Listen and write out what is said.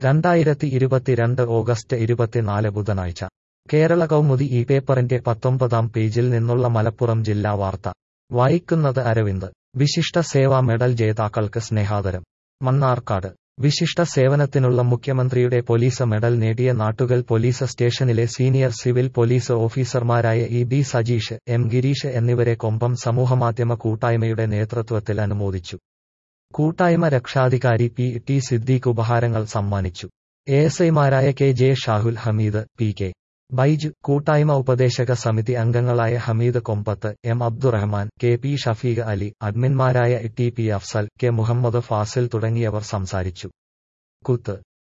രണ്ടായിരത്തി ഇരുപത്തിരണ്ട് ഓഗസ്റ്റ് ഇരുപത്തിനാല് ബുധനാഴ്ച കേരള കൗമുദി ഈ പേപ്പറിന്റെ പത്തൊമ്പതാം പേജിൽ നിന്നുള്ള മലപ്പുറം ജില്ലാ വാർത്ത വായിക്കുന്നത് അരവിന്ദ് വിശിഷ്ട സേവാ മെഡൽ ജേതാക്കൾക്ക് സ്നേഹാദരം മണ്ണാർക്കാട് വിശിഷ്ട സേവനത്തിനുള്ള മുഖ്യമന്ത്രിയുടെ പോലീസ് മെഡൽ നേടിയ നാട്ടുകൽ പോലീസ് സ്റ്റേഷനിലെ സീനിയർ സിവിൽ പോലീസ് ഓഫീസർമാരായ E B Sajeesh M Gireesh എന്നിവരെ കൊമ്പം സമൂഹമാധ്യമ കൂട്ടായ്മയുടെ നേതൃത്വത്തിൽ അനുമോദിച്ചു കൂട്ടായ്മ രക്ഷാധികാരി പി ടി സിദ്ദീഖ് ഉപഹാരങ്ങൾ സമ്മാനിച്ചു എ എസ് ഐമാരായ K J Shahul Hameed P K Baiju കൂട്ടായ്മ ഉപദേശക സമിതി അംഗങ്ങളായ Hameed Kombath M Abdurahman K P Shafeeq Ali അഡ്മിന്മാരായ T P Afsal K Muhammad Fasil തുടങ്ങിയവർ സംസാരിച്ചു കുത്ത്